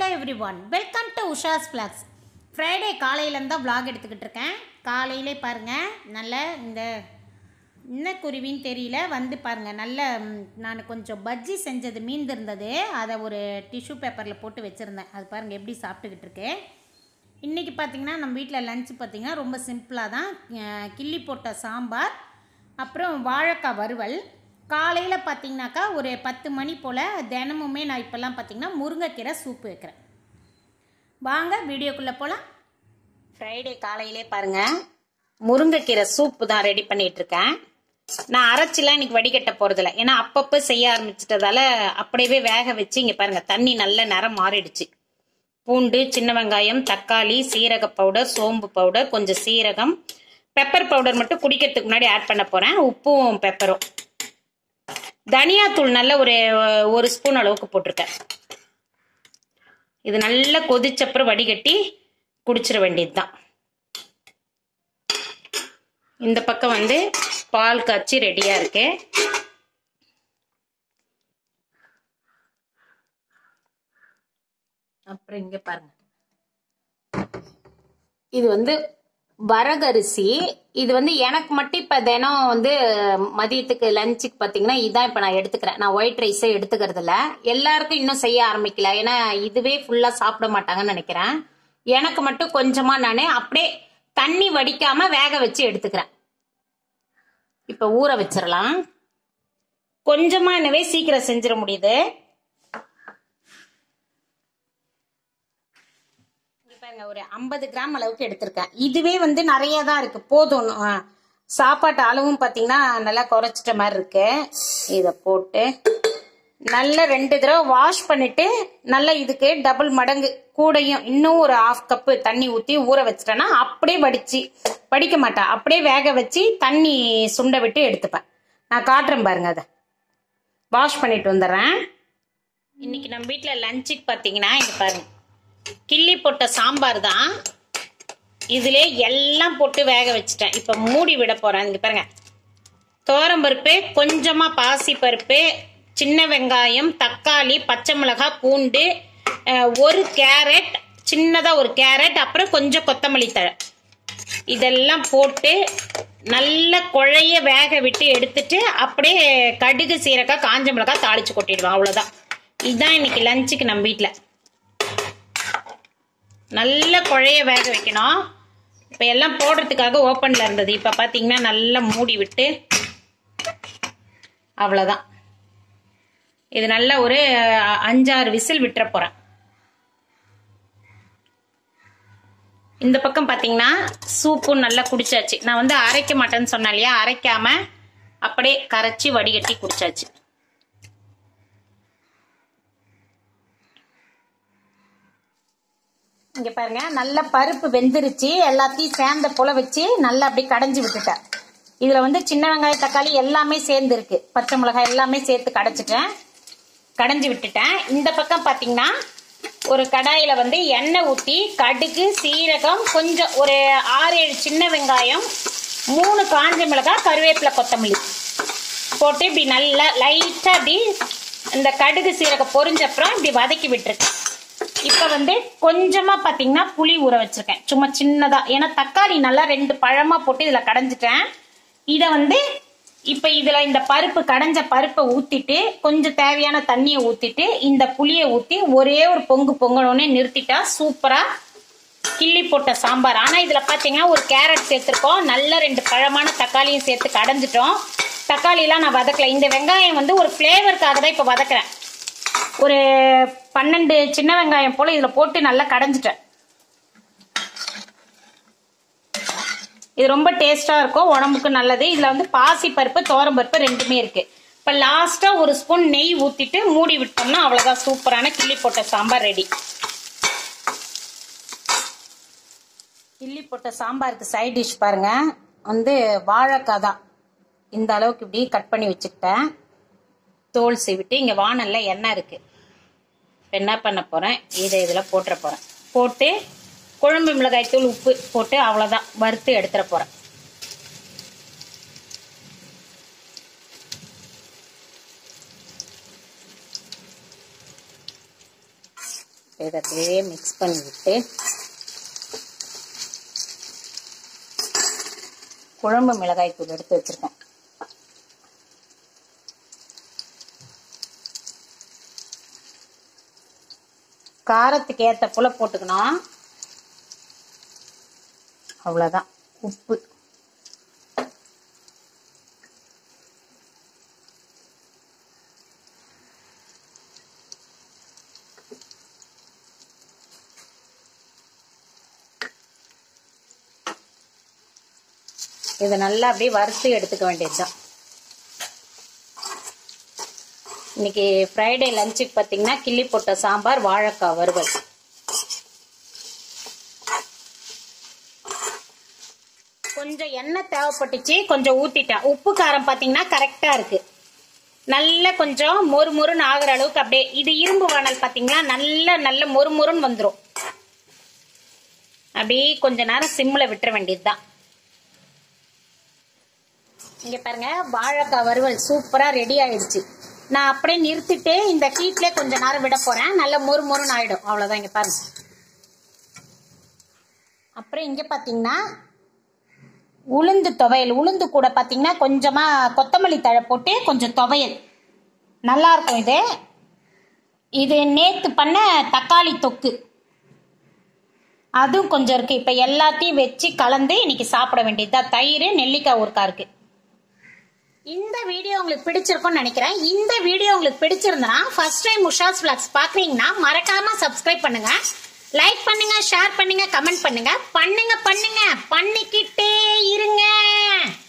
every everyone welcome to Usha's vlogs Friday காலையிலேருந்து தான் vlog எடுத்துக்கிட்டு இருக்கேன் காலையிலே பாருங்கள் நல்ல இந்த என்ன குருவின்னு தெரியல வந்து பாருங்கள் நல்ல ம், நான் கொஞ்சம் பஜ்ஜி செஞ்சது மீந்து இருந்தது அதை ஒரு டிஷ்யூ பேப்பரில் போட்டு வச்சுருந்தேன் அது பாருங்கள் எப்படி சாப்பிட்டுக்கிட்டு இருக்கேன் இன்றைக்கி பார்த்தீங்கன்னா நம்ம வீட்டில் லஞ்ச் பார்த்தீங்கன்னா ரொம்ப சிம்பிளாக தான் அஹ், கிள்ளி போட்ட சாம்பார் அப்புறம் வாழைக்காய் வறுவல் காலையில் பார்த்தீங்கன்னாக்கா ஒரு பத்து மணி போல் தினமுமே நான் இப்போல்லாம் பார்த்தீங்கன்னா முருங்கைக்கீரை சூப்பு வைக்கிறேன் வாங்க வீடியோக்குள்ளே போகலாம் ஃப்ரைடே காலையிலே பாருங்கள் முருங்கைக்கீரை சூப்பு தான் ரெடி பண்ணிட்டு இருக்கேன் நான் அரைச்சிலாம் இன்னைக்கு வடிகட்ட போகிறதில்ல ஏன்னா அப்பப்போ செய்ய ஆரம்பிச்சிட்டதால அப்படியே வேக வச்சு இங்கே பாருங்கள் தண்ணி நல்ல நிறம் மாறிடுச்சு பூண்டு சின்ன வெங்காயம் தக்காளி சீரக பவுடர் சோம்பு பவுடர் கொஞ்சம் சீரகம் பெப்பர் பவுடர் மட்டும் குடிக்கிறதுக்கு முன்னாடி ஆட் பண்ண போகிறேன் உப்பும் பெப்பரும் தனியாத்தூள் நல்ல ஒரு ஒரு ஸ்பூன் அளவுக்கு போட்டிருக்கேன் இது நல்லா கொதிச்சப்புறம் வடிகட்டி குடிச்சிட வேண்டியது தான் இந்த பக்கம் வந்து பால் காய்ச்சி ரெடியாக இருக்கு அப்புறம் இங்கே பாருங்க இது வந்து வரகரிசி இது வந்து எனக்கு மட்டும் இப்போ தினம் வந்து மதியத்துக்கு லஞ்சுக்கு பார்த்தீங்கன்னா இதான் இப்போ நான் எடுத்துக்கிறேன் நான் ஒயிட் ரைஸே எடுத்துக்கிறது இல்ல எல்லாருக்கும் இன்னும் செய்ய ஆரம்பிக்கல ஏன்னா இதுவே ஃபுல்லாக சாப்பிட மாட்டாங்கன்னு நினைக்கிறேன் எனக்கு மட்டும் கொஞ்சமாக நான் அப்படியே தண்ணி வடிக்காம வேக வச்சு எடுத்துக்கிறேன் இப்போ ஊற வச்சிடலாம் கொஞ்சமா என்னவே சீக்கிரம் செஞ்சிட முடியுது இங்க பாருங்க ஒரு ஐம்பது கிராம் அளவுக்கு எடுத்திருக்கேன் இதுவே வந்து நிறைய தான் இருக்கு போதும் ஆ, சாப்பாட்டு அளவும் பார்த்தீங்கன்னா நல்லா குறைச்சிட்ட மாதிரி இருக்கு இதை போட்டு நல்லா ரெண்டு தடவை வாஷ் பண்ணிட்டு நல்லா இதுக்கு டபுள் மடங்கு கூடையும் இன்னும் ஒரு ஹாஃப் கப்பு தண்ணி ஊற்றி ஊற வச்சிட்டேன்னா அப்படியே வடிச்சு வடிக்க மாட்டேன் அப்படியே வேக வச்சு தண்ணி சுண்ட விட்டு எடுத்துப்பேன் நான் காட்டுறேன் பாருங்க அதை வாஷ் பண்ணிட்டு வந்துடுறேன் இன்னைக்கு நம்ம வீட்டில் லஞ்சுக்கு பார்த்தீங்கன்னா இங்க பாருங்க கிள்ளி போட்ட சாம்பார் தான் இதுல எல்லாம் போட்டு வேக வச்சுட்டேன் இப்போ மூடி விட போறேன் இங்க பாருங்க பருப்பு கொஞ்சமா பாசி பருப்பு சின்ன வெங்காயம் தக்காளி பச்சை மிளகாய் பூண்டு அஹ், ஒரு கேரட் சின்னதா ஒரு கேரட் அப்புறம் கொஞ்சம் கொத்தமல்லி தழை இதெல்லாம் போட்டு நல்ல குழைய வேக விட்டு எடுத்துட்டு அப்படியே கடுகு சீரக்காய் காஞ்ச மிளகாய் தாளிச்சு கொட்டிடுவேன் அவ்வளவுதான் இதுதான் இன்னைக்கு லஞ்சுக்கு நம்ம வீட்டில் நல்ல குழைய வேக வைக்கணும் இப்போ எல்லாம் போடுறதுக்காக ஓப்பனில் இருந்தது இப்போ பார்த்தீங்கன்னா நல்லா மூடி விட்டு அவ்வளோதான் இது நல்ல ஒரு அஹ், அஞ்சாறு விசில் விட்டுற போகிறேன் இந்த பக்கம் பார்த்தீங்கன்னா சூப்பும் நல்லா குடிச்சாச்சு நான் வந்து அரைக்க மாட்டேன்னு சொன்னேன் இல்லையா அரைக்காம அப்படியே கரைச்சி வடிகட்டி குடிச்சாச்சு இங்க பாருங்க நல்ல பருப்பு வெந்துருச்சு எல்லாத்தையும் சேர்ந்த போல வச்சு நல்லா அப்படியே கடைஞ்சி விட்டுட்டேன் இதுல வந்து சின்ன வெங்காயம் தக்காளி எல்லாமே சேர்ந்து இருக்கு பச்சை மிளகாய் எல்லாமே சேர்த்து கடைச்சிட்டேன் கடைஞ்சி விட்டுட்டேன் இந்த பக்கம் பாத்தீங்கன்னா ஒரு கடாயில வந்து எண்ணெய் ஊத்தி கடுகு சீரகம் கொஞ்சம் ஒரு ஆறு ஏழு சின்ன வெங்காயம் மூணு காஞ்ச மிளகாய் கருவேப்பிலை கொத்தமல்லி போட்டு இப்படி நல்லா லைட்டா அப்படி இந்த கடுகு சீரகம் பொரிஞ்ச அப்புறம் இப்படி வதக்கி விட்டுருக்கேன் இப்போ வந்து கொஞ்சமா பாத்தீங்கன்னா புளி ஊற வச்சிருக்கேன் சும்மா சின்னதா ஏன்னா தக்காளி நல்லா ரெண்டு பழமா போட்டு இதுல கடைஞ்சிட்டேன் இத வந்து இப்ப இதுல இந்த பருப்பு கடைஞ்ச பருப்பை ஊத்திட்டு கொஞ்சம் தேவையான தண்ணியை ஊத்திட்டு இந்த புளியை ஊத்தி ஒரே ஒரு பொங்கு பொங்கணும்னே நிறுத்திட்டா சூப்பரா கிள்ளி போட்ட சாம்பார் ஆனா இதுல பாத்தீங்கன்னா ஒரு கேரட் சேர்த்திருக்கோம் நல்ல ரெண்டு பழமான தக்காளியும் சேர்த்து கடைஞ்சிட்டோம் தக்காளிலாம் நான் வதக்கல இந்த வெங்காயம் வந்து ஒரு ஃப்ளேவருக்காக தான் இப்ப வதக்குறேன் ஒரு பன்னெண்டு சின்ன வெங்காயம் போல இதுல போட்டு நல்லா கடைஞ்சிட்டேன் இது ரொம்ப டேஸ்டா இருக்கும் உடம்புக்கு நல்லது இதுல வந்து பாசி பருப்பு தோரம் பருப்பு ரெண்டுமே இருக்கு இப்ப லாஸ்டா ஒரு ஸ்பூன் நெய் ஊத்திட்டு மூடி விட்டோம்னா அவ்வளவுதான் சூப்பரான கிள்ளி போட்ட சாம்பார் ரெடி கிள்ளி போட்ட சாம்பாருக்கு சைட் டிஷ் பாருங்க வந்து வாழைக்காய் தான் இந்த அளவுக்கு இப்படி கட் பண்ணி வச்சுக்கிட்டேன் தோல் சீவிட்டு இங்க வானல்ல எண்ணெய் இருக்கு இப்ப என்ன பண்ண போறேன் இதை இதுல போட்டுற போறேன் போட்டு குழம்பு மிளகாய் தூள் உப்பு போட்டு அவ்வளவுதான் வறுத்து எடுத்துட போறேன் இதை அப்படியே மிக்ஸ் பண்ணி விட்டு குழம்பு மிளகாய் தூள் எடுத்து வச்சிருக்கேன் காரத்துக்கு ஏற்ற போல போட்டுக்கணும் அவ்வளோதான் உப்பு இதை நல்லா அப்படியே வறுத்து எடுத்துக்க வேண்டியதுதான் இன்னைக்கு ஃப்ரைடே லஞ்சுக்கு பார்த்தீங்கன்னா கிள்ளி போட்ட சாம்பார் வாழைக்காய் வறுவல் கொஞ்சம் எண்ணெய் தேவைப்பட்டுச்சு கொஞ்சம் ஊத்திட்டேன் உப்பு காரம் பார்த்தீங்கன்னா கரெக்டா இருக்கு நல்ல கொஞ்சம் மொறு மொறுன்னு ஆகுற அளவுக்கு அப்படியே இது இரும்பு வானல் பார்த்தீங்கன்னா நல்ல நல்ல மொறு மொறுன்னு வந்துடும் அப்படியே கொஞ்ச நேரம் சிம்ல விட்டுற வேண்டியதுதான் இங்க பாருங்க வாழைக்காய் வறுவல் சூப்பரா ரெடி ஆயிடுச்சு நான் அப்படியே நிறுத்திட்டு இந்த ஹீட்லயே கொஞ்ச நேரம் விட போறேன் நல்ல மொறு மொறுன்னு ஆயிடும் அவ்வளவுதான் இங்க பாருங்க அப்புறம் இங்க பாத்தீங்கன்னா உளுந்து துவையல் உளுந்து கூட பாத்தீங்கன்னா கொஞ்சமா கொத்தமல்லி தழை போட்டு கொஞ்சம் துவையல் நல்லா இருக்கும் இது இது நேத்து பண்ண தக்காளி தொக்கு அதுவும் கொஞ்சம் இருக்கு இப்ப எல்லாத்தையும் வச்சு கலந்து இன்னைக்கு சாப்பிட வேண்டியதுதான் தயிர் நெல்லிக்காய் ஊறுக்கா இருக்கு இந்த வீடியோ உங்களுக்கு பிடிச்சிருக்கும்னு நினைக்கிறேன் இந்த வீடியோ உங்களுக்கு பிடிச்சிருந்தனா ஃபர்ஸ்ட் டைம் உஷாஸ் vlogs பாக்குறீங்கன்னா மறக்காம சப்ஸ்கிரைப் பண்ணுங்க லைக் பண்ணுங்க ஷேர் பண்ணுங்க கமெண்ட் பண்ணுங்க பண்ணுங்க பண்ணுங்க பண்ணிக்கிட்டே இருங்க